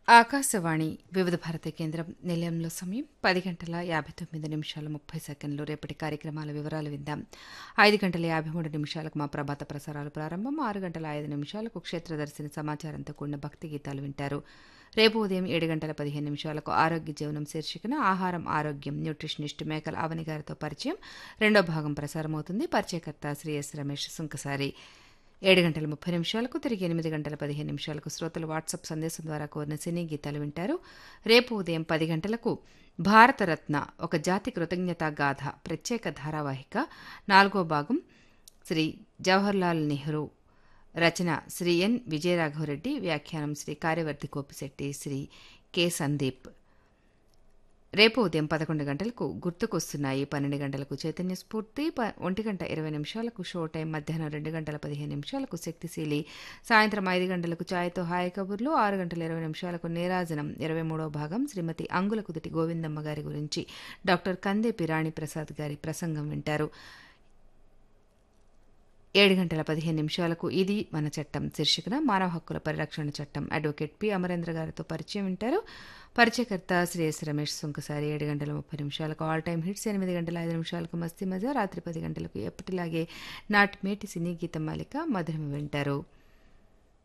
ఆకాశవాణి వివిధ భారతి కేంద్రం నిలయంలో సమయం పది గంటల యాభై తొమ్మిది నిమిషాల ముప్పై సెకండ్లు రేపటి కార్యక్రమాల వివరాలు విందాం ఐదు గంటల యాభై మూడు నిమిషాలకు మా ప్రభాత ప్రసారాలు ప్రారంభం ఆరు గంటల ఐదు నిమిషాలకు క్షేత్రదర్శిని సమాచారంతో కూడిన భక్తి గీతాలు వింటారు రేపు ఉదయం ఏడు గంటల పదిహేను నిమిషాలకు ఆరోగ్య జీవనం శీర్షికన ఆహారం ఆరోగ్యం న్యూట్రిషనిస్ట్ మేకల అవని గారితో పరిచయం రెండో భాగం ప్రసారమవుతుంది పరిచయకర్త శ్రీ ఎస్ రమేష్ సుంకసారి ఏడు గంటల ముప్పై నిమిషాలకు తిరిగి ఎనిమిది గంటల పదిహేను నిమిషాలకు శ్రోతలు వాట్సాప్ సందేశం ద్వారా కోరిన సినీ గీతాలు వింటారు రేపు ఉదయం పది గంటలకు భారతరత్న ఒక జాతి కృతజ్ఞతా గాథ ప్రత్యేక ధారావాహిక నాలుగో భాగం శ్రీ జవహర్లాల్ నెహ్రూ రచన శ్రీ ఎన్ విజయరాఘవరెడ్డి వ్యాఖ్యానం శ్రీ కార్యవర్తి కోపిశెట్టి శ్రీ కె సందీప్ రేపు ఉదయం పదకొండు గంటలకు గుర్తుకొస్తున్నాయి పన్నెండు గంటలకు చైతన్య స్ఫూర్తి ప- ఒంటి గంట ఇరవై నిమిషాలకు షో టైం మధ్యాహ్నం రెండు గంటల పదిహేను నిమిషాలకు శక్తిశీలి సాయంత్రం ఐదు గంటలకు ఛాయ్తో హాయ్ కబుర్లు ఆరు గంటల ఇరవై నిమిషాలకు నీరాజనం ఇరవై మూడో భాగం శ్రీమతి అంగుల కుదుటి గోవిందమ్మ గారి గురించి డాక్టర్ కందేపి రాణి ప్రసాద్ గారి ప్రసంగం వింటారు ఏడు గంటల పదిహేను నిమిషాలకు ఇది మన చట్టం శీర్షికన మానవ హక్కుల పరిరక్షణ చట్టం అడ్వకేట్ పి అమరేంద్ర గారితో పరిచయం వింటారు పరిచయకర్త శ్రీ ఎస్ రమేష్ సుంకసారి ఏడు గంటల ముప్పై నిమిషాలకు ఆల్ టైమ్ హిట్స్ ఎనిమిది గంటల ఐదు నిమిషాలకు మస్తీ మజా రాత్రి పది గంటలకు ఎప్పటిలాగే నాటి మేటి సినీ గీతం మాలిక మధురమ వింటారు